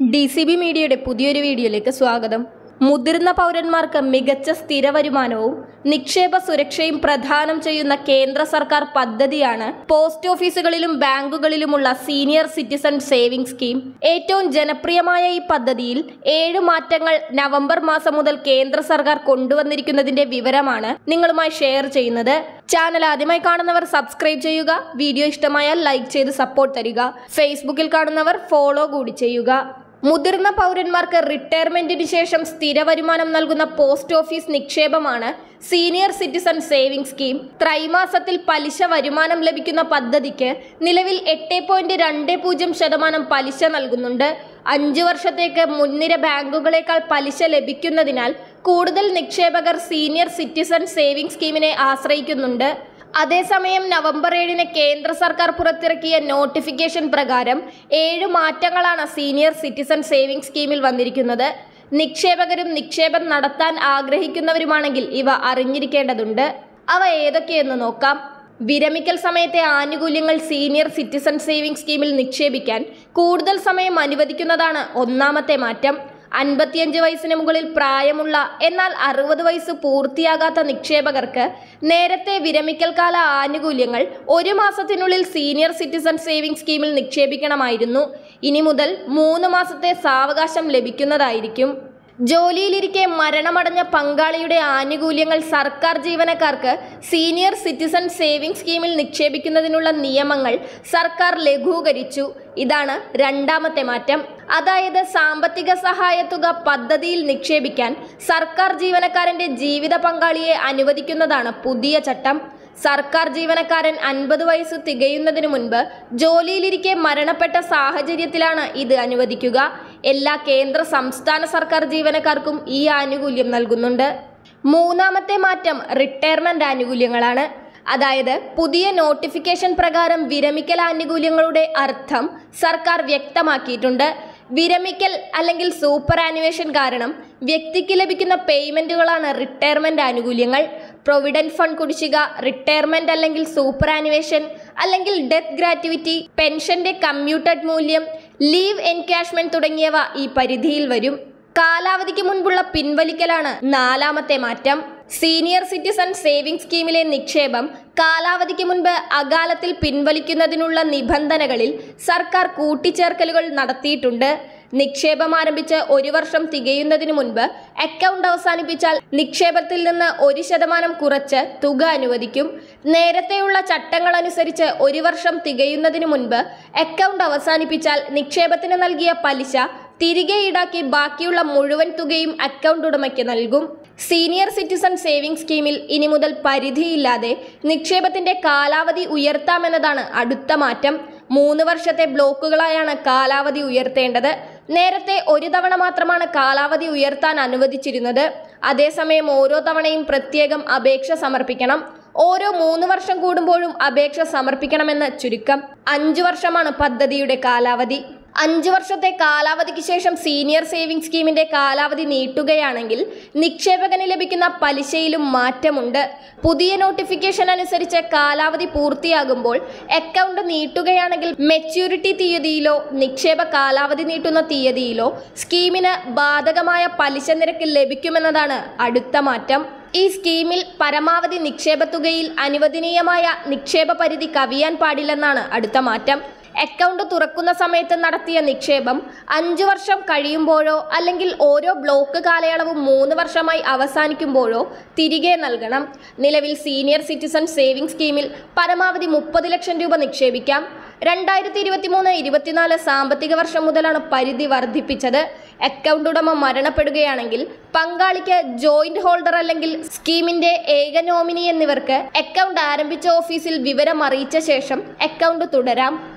D C B മീഡിയയുടെ പുതിയൊരു വീഡിയോയിലേക്ക് സ്വാഗതം മുതിർന്ന പൗരന്മാർക്ക് മികച്ച സ്ഥിര വരുമാനവും നിക്ഷേപ സുരക്ഷയും പ്രദാനം ചെയ്യുന്ന കേന്ദ്ര സർക്കാർ പദ്ധതിയാണ് പോസ്റ്റ് ഓഫീസുകളിലും ബാങ്കുകളിലുമുള്ള സീനിയർ സിറ്റിസൺ സേവിംഗ് സ്കീം ഏറ്റവും ജനപ്രിയമായ ഈ പദ്ധതിയിൽ ഏഴ് മാറ്റങ്ങൾ നവംബർ മാസം മുതൽ കേന്ദ്ര സർക്കാർ കൊണ്ടുവന്നിരിക്കുന്നതിന്റെ വിവരമാണ് നിങ്ങളുമായി ഷെയർ ചെയ്യുന്നത് ചാനൽ ആദ്യമായി കാണുന്നവർ സബ്സ്ക്രൈബ് ചെയ്യുക വീഡിയോ ഇഷ്ടമായാൽ ലൈക്ക് ചെയ്ത് സപ്പോർട്ട് തരിക ഫേസ്ബുക്കിൽ കാണുന്നവർ ഫോളോ കൂടി ചെയ്യുക മുതിർന്ന പൗരന്മാർക്ക് റിട്ടയർമെന്റിന് ശേഷം സ്ഥിര വരുമാനം നൽകുന്ന പോസ്റ്റ് ഓഫീസ് നിക്ഷേപമാണ് സീനിയർ സിറ്റിസൺ സേവിംഗ് സ്കീം ത്രൈമാസത്തിൽ പലിശ വരുമാനം ലഭിക്കുന്ന പദ്ധതിക്ക് നിലവിൽ എട്ട് പോയിന്റ് രണ്ട് പൂജ്യം ശതമാനം പലിശ നൽകുന്നുണ്ട് അഞ്ചു വർഷത്തേക്ക് മുൻനിര ബാങ്കുകളേക്കാൾ പലിശ ലഭിക്കുന്നതിനാൽ കൂടുതൽ നിക്ഷേപകർ സീനിയർ സിറ്റിസൺ സേവിംഗ് സ്കീമിനെ ആശ്രയിക്കുന്നുണ്ട് അതേസമയം നവംബർ ഏഴിന് കേന്ദ്ര സർക്കാർ പുറത്തിറക്കിയ നോട്ടിഫിക്കേഷൻ പ്രകാരം ഏഴ് മാറ്റങ്ങളാണ് സീനിയർ സിറ്റിസൺ സേവിംഗ് സ്കീമിൽ വന്നിരിക്കുന്നത് നിക്ഷേപകരും നിക്ഷേപം നടത്താൻ ആഗ്രഹിക്കുന്നവരുമാണെങ്കിൽ ഇവ അറിഞ്ഞിരിക്കേണ്ടതുണ്ട് അവ ഏതൊക്കെയെന്ന് നോക്കാം വിരമിക്കൽ സമയത്തെ ആനുകൂല്യങ്ങൾ സീനിയർ സിറ്റിസൺ സേവിംഗ് സ്കീമിൽ നിക്ഷേപിക്കാൻ കൂടുതൽ സമയം അനുവദിക്കുന്നതാണ് ഒന്നാമത്തെ മാറ്റം അൻപത്തിയഞ്ച് വയസ്സിന് മുകളിൽ പ്രായമുള്ള എന്നാൽ അറുപത് വയസ്സ് പൂർത്തിയാകാത്ത നിക്ഷേപകർക്ക് നേരത്തെ വിരമിക്കൽ കാല ആനുകൂല്യങ്ങൾ ഒരു മാസത്തിനുള്ളിൽ സീനിയർ സിറ്റിസൺ സേവിംഗ് സ്കീമിൽ നിക്ഷേപിക്കണമായിരുന്നു ഇനി മുതൽ മൂന്ന് മാസത്തെ സാവകാശം ലഭിക്കുന്നതായിരിക്കും ജോലിയിലിരിക്കെ മരണമടഞ്ഞ പങ്കാളിയുടെ ആനുകൂല്യങ്ങൾ സർക്കാർ ജീവനക്കാർക്ക് സീനിയർ സിറ്റിസൺ സേവിംഗ് സ്കീമിൽ നിക്ഷേപിക്കുന്നതിനുള്ള നിയമങ്ങൾ സർക്കാർ ലഘൂകരിച്ചു ഇതാണ് രണ്ടാമത്തെ മാറ്റം അതായത് സാമ്പത്തിക സഹായത്തുക പദ്ധതിയിൽ നിക്ഷേപിക്കാൻ സർക്കാർ ജീവനക്കാരന്റെ ജീവിത പങ്കാളിയെ അനുവദിക്കുന്നതാണ് പുതിയ ചട്ടം സർക്കാർ ജീവനക്കാരൻ അൻപത് വയസ്സ് തികയുന്നതിനു മുൻപ് ജോലിയിലിരിക്കെ മരണപ്പെട്ട സാഹചര്യത്തിലാണ് ഇത് അനുവദിക്കുക എല്ലാ കേന്ദ്ര സംസ്ഥാന സർക്കാർ ജീവനക്കാർക്കും ഈ ആനുകൂല്യം നൽകുന്നുണ്ട് മൂന്നാമത്തെ മാറ്റം റിട്ടയർമെന്റ് ആനുകൂല്യങ്ങളാണ് അതായത് പുതിയ നോട്ടിഫിക്കേഷൻ പ്രകാരം വിരമിക്കൽ ആനുകൂല്യങ്ങളുടെ അർത്ഥം സർക്കാർ വ്യക്തമാക്കിയിട്ടുണ്ട് വിരമിക്കൽ അല്ലെങ്കിൽ സൂപ്പർ ആനുവേഷൻ കാരണം വ്യക്തിക്ക് ലഭിക്കുന്ന പേയ്മെന്റുകളാണ് റിട്ടയർമെന്റ് ആനുകൂല്യങ്ങൾ പ്രൊവിഡന്റ് ഫണ്ട് കുടിശ്ശിക റിട്ടയർമെന്റ് അല്ലെങ്കിൽ സൂപ്പർ ആനുവേഷൻ അല്ലെങ്കിൽ ഡെത്ത് ഗ്രാറ്റുവിറ്റി പെൻഷന്റെ കമ്മ്യൂട്ടഡ് മൂല്യം ലീവ് എൻകാഷ്മെന്റ് തുടങ്ങിയവ ഈ പരിധിയിൽ വരും കാലാവധിക്ക് മുൻപുള്ള പിൻവലിക്കലാണ് നാലാമത്തെ മാറ്റം സീനിയർ സിറ്റിസൺ സേവിംഗ് സ്കീമിലെ നിക്ഷേപം കാലാവധിക്ക് മുൻപ് അകാലത്തിൽ പിൻവലിക്കുന്നതിനുള്ള നിബന്ധനകളിൽ സർക്കാർ കൂട്ടിച്ചേർക്കലുകൾ നടത്തിയിട്ടുണ്ട് നിക്ഷേപം ആരംഭിച്ച് ഒരു വർഷം തികയുന്നതിന് മുൻപ് അക്കൗണ്ട് അവസാനിപ്പിച്ചാൽ നിക്ഷേപത്തിൽ നിന്ന് ഒരു ശതമാനം കുറച്ച് തുക അനുവദിക്കും നേരത്തെയുള്ള ചട്ടങ്ങൾ അനുസരിച്ച് ഒരു വർഷം തികയുന്നതിന് മുൻപ് അക്കൗണ്ട് അവസാനിപ്പിച്ചാൽ നിക്ഷേപത്തിന് നൽകിയ പലിശ തിരികെ ഈടാക്കി ബാക്കിയുള്ള മുഴുവൻ തുകയും അക്കൗണ്ട് ഉടമയ്ക്ക് നൽകും സീനിയർ സിറ്റിസൺ സേവിംഗ് സ്കീമിൽ ഇനി മുതൽ പരിധിയില്ലാതെ നിക്ഷേപത്തിന്റെ കാലാവധി ഉയർത്താമെന്നതാണ് അടുത്ത മാറ്റം മൂന്ന് വർഷത്തെ ബ്ലോക്കുകളായാണ് കാലാവധി ഉയർത്തേണ്ടത് നേരത്തെ ഒരു തവണ മാത്രമാണ് കാലാവധി ഉയർത്താൻ അനുവദിച്ചിരുന്നത് അതേസമയം ഓരോ തവണയും പ്രത്യേകം അപേക്ഷ സമർപ്പിക്കണം ഓരോ മൂന്ന് വർഷം കൂടുമ്പോഴും അപേക്ഷ സമർപ്പിക്കണമെന്ന് ചുരുക്കം അഞ്ചു വർഷമാണ് പദ്ധതിയുടെ കാലാവധി അഞ്ച് വർഷത്തെ കാലാവധിക്ക് ശേഷം സീനിയർ സേവിംഗ് സ്കീമിന്റെ കാലാവധി നീട്ടുകയാണെങ്കിൽ നിക്ഷേപകന് ലഭിക്കുന്ന പലിശയിലും മാറ്റമുണ്ട് പുതിയ നോട്ടിഫിക്കേഷൻ അനുസരിച്ച് കാലാവധി പൂർത്തിയാകുമ്പോൾ അക്കൗണ്ട് നീട്ടുകയാണെങ്കിൽ മെച്യൂരിറ്റി തീയതിയിലോ നിക്ഷേപ കാലാവധി നീട്ടുന്ന തീയതിയിലോ സ്കീമിന് ബാധകമായ പലിശ നിരക്ക് ലഭിക്കുമെന്നതാണ് അടുത്ത മാറ്റം ഈ സ്കീമിൽ പരമാവധി നിക്ഷേപ തുകയിൽ അനുവദനീയമായ നിക്ഷേപ പരിധി കവിയാൻ പാടില്ലെന്നാണ് അടുത്ത മാറ്റം അക്കൗണ്ട് തുറക്കുന്ന സമയത്ത് നടത്തിയ നിക്ഷേപം അഞ്ചു വർഷം കഴിയുമ്പോഴോ അല്ലെങ്കിൽ ഓരോ ബ്ലോക്ക് കാലയളവ് മൂന്ന് വർഷമായി അവസാനിക്കുമ്പോഴോ തിരികെ നൽകണം നിലവിൽ സീനിയർ സിറ്റിസൺ സേവിംഗ് സ്കീമിൽ പരമാവധി മുപ്പത് ലക്ഷം രൂപ നിക്ഷേപിക്കാം രണ്ടായിരത്തി ഇരുപത്തി മൂന്ന് ഇരുപത്തിനാല് സാമ്പത്തിക വർഷം മുതലാണ് പരിധി വർദ്ധിപ്പിച്ചത് അക്കൗണ്ട് ഉടമ മരണപ്പെടുകയാണെങ്കിൽ പങ്കാളിക്ക് ജോയിന്റ് ഹോൾഡർ അല്ലെങ്കിൽ സ്കീമിന്റെ ഏക നോമിനി എന്നിവർക്ക് അക്കൗണ്ട് ആരംഭിച്ച ഓഫീസിൽ വിവരം അറിയിച്ച ശേഷം അക്കൗണ്ട് തുടരാം